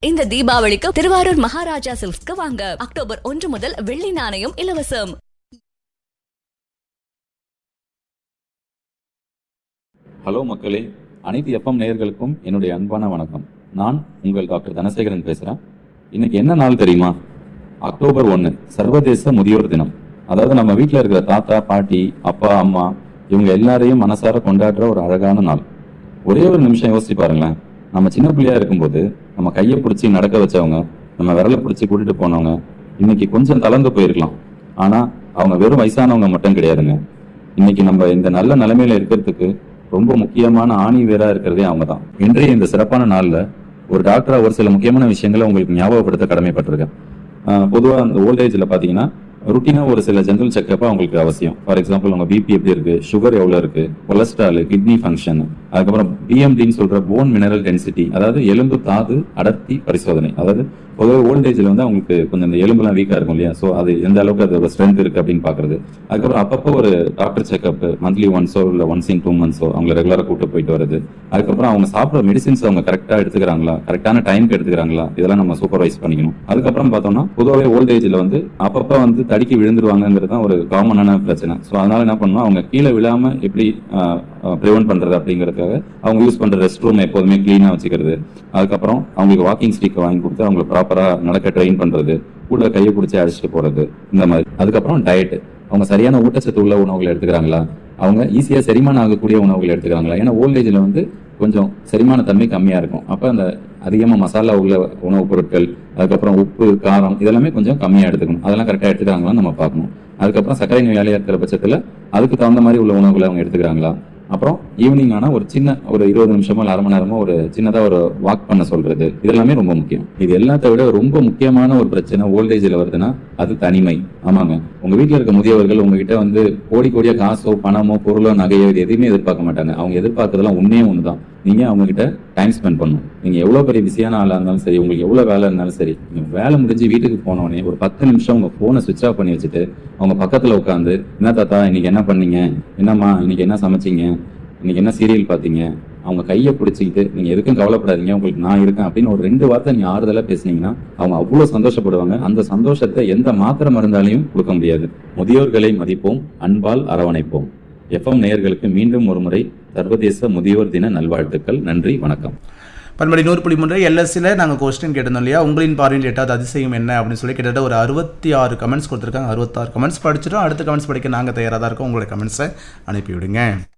இந்த தீபாவளிக்கு திருவாரூர் மகாராஜா சில்க்ஸ்க்கு வாங்க அக்டோபர் ஒன்று முதல் வெள்ளி நாணயம் இலவசம் ஹலோ மக்களே அனைத்து எஃப்எம் நேயர்களுக்கும் என்னுடைய அன்பான வணக்கம் நான் உங்கள் டாக்டர் தனசேகரன் பேசுறேன் இன்னைக்கு என்ன நாள் தெரியுமா அக்டோபர் ஒன்று சர்வதேச முதியோர் தினம் அதாவது நம்ம வீட்டில் இருக்கிற தாத்தா பாட்டி அப்பா அம்மா இவங்க எல்லாரையும் மனசார கொண்டாடுற ஒரு அழகான நாள் ஒரே ஒரு நிமிஷம் யோசிச்சு பாருங்களேன் நம்ம சின்ன பிள்ளையா இருக்கும்போது நம்ம கையை பிடிச்சி நடக்க வச்சவங்க நம்ம விரலை பிடிச்சி கூட்டிட்டு போனவங்க இன்னைக்கு கொஞ்சம் தளர்ந்து போயிருக்கலாம் ஆனா அவங்க வெறும் வயசானவங்க மட்டும் கிடையாதுங்க இன்னைக்கு நம்ம இந்த நல்ல நிலைமையில இருக்கிறதுக்கு ரொம்ப முக்கியமான ஆணி வேரா இருக்கிறதே அவங்க தான் இன்றைய இந்த சிறப்பான நாள்ல ஒரு டாக்டரா ஒரு சில முக்கியமான விஷயங்களை உங்களுக்கு ஞாபகப்படுத்த கடமைப்பட்டிருக்கேன் ஆஹ் பொதுவா அந்த ஓல்டேஜ்ல பாத்தீங்கன்னா ருட்டீனா ஒரு சில ஜெனரல் செக்கப் அவங்களுக்கு அவசியம் ஃபார் எக்ஸாம்பிள் உங்க பிபி எப்படி இருக்கு சுகர் எவ்வளவு இருக்கு கொலஸ்ட்ரால் கிட்னி ஃபங்க்ஷன் அதுக்கப்புறம் பிஎம்டின்னு சொல்ற போன் மினரல் டென்சிட்டி அதாவது எலும்பு தாது அடர்த்தி பரிசோதனை அதாவது பொதுவாக ஓல்டேஜ்ல வந்து அவங்களுக்கு கொஞ்சம் இந்த எலும்புலாம் வீக்கா இருக்கும் இல்லையா ஸோ அது எந்த அளவுக்கு அதோட ஸ்ட்ரென்த் இருக்கு அப்படின்னு பாக்குறது அதுக்கப்புறம் அப்பப்போ ஒரு டாக்டர் செக்அப் மந்த்லி ஒன்ஸோ இல்லை ஒன்ஸ் இன் டூ மந்த்ஸோ அவங்களை ரெகுலராக கூட்டு போயிட்டு வருது அதுக்கப்புறம் அவங்க சாப்பிட்ற மெடிசின்ஸ் அவங்க கரெக்டா எடுத்துக்கிறாங்களா கரெக்டான டைம்க்கு எடுத்துக்கிறாங்களா இதெல்லாம் நம்ம சூப்பர்வைஸ் பண்ணிக்கணும் அதுக்கப்புறம் பார்த்தோம்னா பொதுவாகவே ஓல்டேஜ்ல வந்து அப்பப்போ வந்து தடுக்கி விழுந்துருவாங்கங்கிறது தான் ஒரு காமனான பிரச்சனை ஸோ அதனால என்ன பண்ணணும் அவங்க கீழே விழாம எப்படி ப்ரிவென்ட் பண்றது அப்படிங்கிறதுக்காக அவங்க யூஸ் பண்ற ரெஸ்ட் ரூம் எப்போதுமே கிளீனா வச்சுக்கிறது அதுக்கப்புறம் அவங்களுக்கு வாக்கிங் ஸ்டிக் வாங்கி கொடுத்து அவங்களை ப்ராப்பரா நடக்க ட்ரெயின் பண்றது கூட கையை பிடிச்சி அழைச்சிட்டு போறது இந்த மாதிரி அதுக்கப்புறம் டயட் அவங்க சரியான ஊட்டச்சத்து உள்ள உணவுகளை எடுத்துக்கிறாங்களா அவங்க ஈஸியா செரிமானம் ஆகக்கூடிய உணவுகள் எடுத்துக்கிறாங்களா ஏன்னா ஓல்டேஜ்ல வந்து கொஞ்சம் செரிமான தன்மை கம்மியா இருக்கும் அப்ப அந்த அதிகமா மசாலா உள்ள உணவுப் பொருட்கள் அதுக்கப்புறம் உப்பு காரம் இதெல்லாமே கொஞ்சம் கம்மியா எடுத்துக்கணும் அதெல்லாம் கரெக்டா எடுத்துக்கிறாங்களான்னு நம்ம பார்க்கணும் அதுக்கப்புறம் சர்க்கரை நோயாளியா இருக்கிற பட்சத்துல அதுக்கு தகுந்த மாதிரி உள்ள உணவுகளை அவங்க எடுத்துக்கிறாங்களா அப்புறம் ஈவினிங் ஆனா ஒரு சின்ன ஒரு இருபது நிமிஷமோ இல்லை அரை மணி நேரமோ ஒரு சின்னதா ஒரு வாக் பண்ண சொல்றது இது எல்லாமே ரொம்ப முக்கியம் இது எல்லாத்த விட ரொம்ப முக்கியமான ஒரு பிரச்சனை ஓல்டேஜ்ல வருதுன்னா அது தனிமை ஆமாங்க உங்க வீட்ல இருக்க முதியவர்கள் உங்ககிட்ட வந்து கோடி கோடியா காசோ பணமோ பொருளோ நகையோ இது எதுவுமே எதிர்பார்க்க மாட்டாங்க அவங்க எதிர்பார்க்கறதெல்லாம் உண்மையே ஒண்ணுதான் நீங்க அவங்க கிட்ட டைம் ஸ்பெண்ட் பண்ணணும் நீங்க எவ்வளவு பெரிய பிஸியான ஆளா இருந்தாலும் சரி உங்களுக்கு எவ்வளவு வேலை இருந்தாலும் சரி நீங்க வேலை முடிஞ்சு வீட்டுக்கு போனோடனே ஒரு பத்து நிமிஷம் உங்க போனை சுவிட்ச் ஆஃப் பண்ணி வச்சுட்டு அவங்க பக்கத்துல உட்காந்து என்ன தாத்தா இன்னைக்கு என்ன பண்ணீங்க என்னம்மா இன்னைக்கு என்ன சமைச்சீங்க இன்னைக்கு என்ன சீரியல் பாத்தீங்க அவங்க கையை பிடிச்சிக்கிட்டு நீங்க எதுக்கும் கவலைப்படாதீங்க உங்களுக்கு நான் இருக்கேன் அப்படின்னு ஒரு ரெண்டு வார்த்தை நீ ஆறுதலா பேசுனீங்கன்னா அவங்க அவ்வளவு சந்தோஷப்படுவாங்க அந்த சந்தோஷத்தை எந்த மாத்திரை மருந்தாலையும் கொடுக்க முடியாது முதியோர்களை மதிப்போம் அன்பால் அரவணைப்போம் எஃப்எம் நேயர்களுக்கு மீண்டும் ஒரு முறை சர்வதேச முதியோர் தின நல்வாழ்த்துக்கள் நன்றி வணக்கம் பண்படி நூறு புள்ளி மூன்று எல்எஸ்சியில் நாங்கள் கொஸ்டின் கேட்டிருந்தோம் இல்லையா உங்களின் பார்வையில் எட்டாவது அதிசயம் என்ன அப்படின்னு சொல்லி கிட்டத்தட்ட ஒரு அறுபத்தி ஆறு கமெண்ட்ஸ் கொடுத்துருக்காங்க அறுபத்தாறு கமெண்ட்ஸ் படிச்சிட்டோம் அடுத்த கமெண்ட்ஸ் படிக்க நாங்கள் தயாராக தான் இருக்கோம் உங்களுடைய கமெண்ட்ஸை அனுப்பிவிடுங்க